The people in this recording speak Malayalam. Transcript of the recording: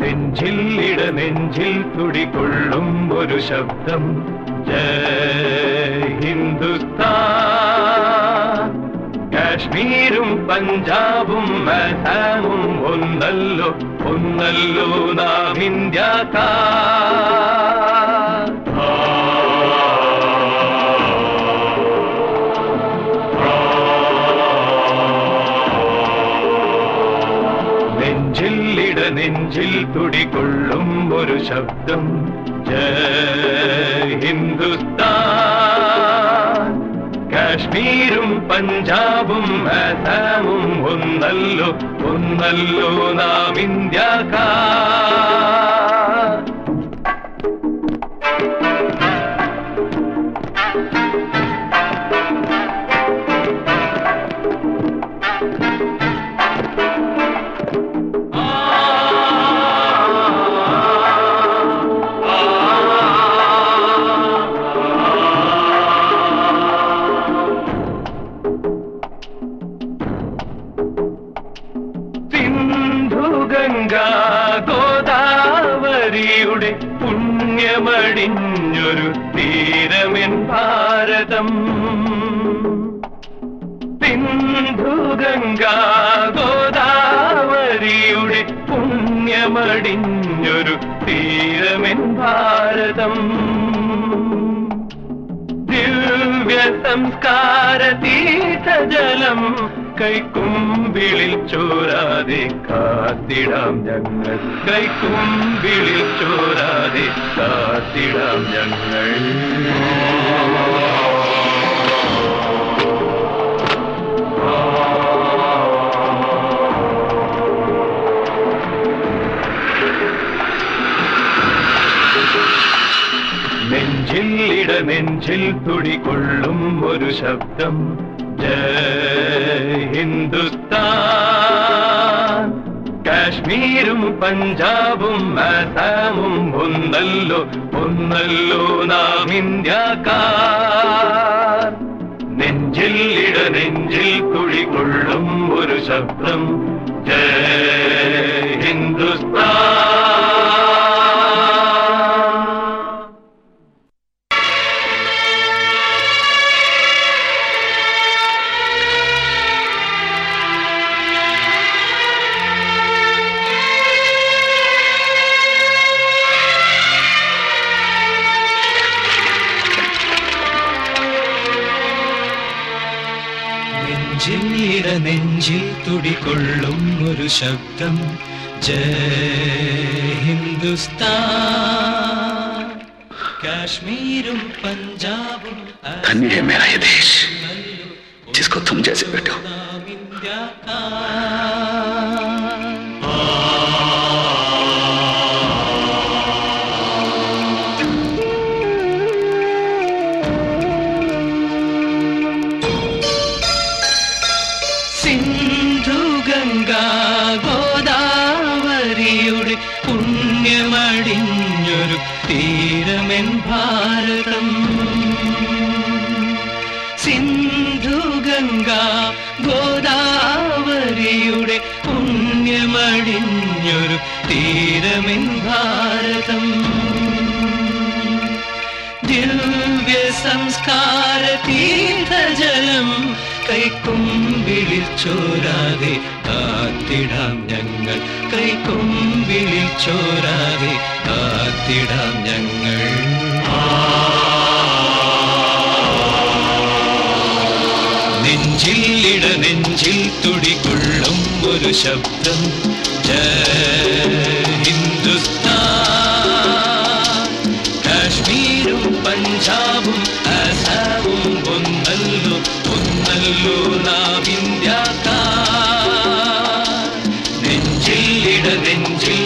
നെഞ്ചിൽ ഇട നെഞ്ചിൽ തുടികൊള്ളും ഒരു ശബ്ദം ജയ് ഹിന്ദുസ്ഥാൻ കാശ്മീരും പഞ്ചാബും അസാമും ഒന്നല്ലോ ഒന്നല്ലോ നാം ഇന്ത്യക്കാർ നെഞ്ചിൽ ഇട നെഞ്ചിൽ തുടികൊള്ളും ഒരു ശബ്ദം ജയ് ഹിന്ദുസ്ഥാൻ കാശ്മീരും പഞ്ചാബും അസാമും ഒന്നല്ലോ ഒന്നല്ലോ നാം ഇന്ത്യക്കാർ സിന്ധു ഗംഗ ഗോദാവരിയുടെ പുണ്യമടിഞ്ഞൊരു തീരമെൻ ഭാരതം സിന്ധു ഗംഗ ഗോദാവരിയുടെ പുണ്യമടിഞ്ഞൊരു തീരമെൻ ഭാരതം ദിവ്യ സംസ്കാര തീർത്ഥജലം കൈക്കുമ്പിളിൽ ചോരാതെ കാത്തിടാം ഞങ്ങൾ കൈക്കുമ്പിളിൽ ചോരാതെ കാത്തിടാം ഞങ്ങൾ നെഞ്ചിൽ ഇട നെഞ്ചിൽ തുടികൊള്ളും ഒരു ശബ്ദം ജയ് ഹിന്ദുസ്ഥാൻ കാശ്മീരും പഞ്ചാബും അസാമും ഒന്നല്ലോ ഒന്നല്ലോ നാം ഇന്ത്യക്കാർ നെഞ്ചിൽ ഇട നെഞ്ചിൽ തുടികൊള്ളും ഒരു ശബ്ദം ജയ് ഹിന്ദുസ്ഥാൻ നെഞ്ചിൽ ഇട നെഞ്ചിൽ തുടികൊള്ളും ഒരു ശബ്ദം ജയ് ഹിന്ദുസ്ഥാൻ കാശ്മീരും പഞ്ചാബും धन्य है मेरा ये देश जिसको तुम जैसे बेटे हो നാം ഇന്ത്യക്കാർ സിന്ധു ഗംഗ ഗോദാവരിയുടെ പുണ്യമടിഞ്ഞൊരു തീരമെൻ ഭാരതം സിന്ധു ഗംഗ ഗോദാവരിയുടെ പുണ്യമടിഞ്ഞൊരു തീരമെൻ ഭാരതം ദിവ്യ സംസ്കാര തീർത്ഥജലം കൈക്കുമ്പിളിൽ ചോരാതെ കാത്തിടാം ഞങ്ങൾ കൈക്കുമ്പിളിൽ ചോരാതെ കാത്തിടാം ഞങ്ങൾ നെഞ്ചിൽ ഇട നെഞ്ചിൽ തുടികൊള്ളും ഒരു ശബ്ദം ജയ് ഹിന്ദുസ്ഥാൻ കാശ്മീരും പഞ്ചാബും അസാമും ഒന്നല്ലോ ഒന്നല്ലോ നാം ഇന്ത്യക്കാർ നെഞ്ചിൽ ഇട നെഞ്ചിൽ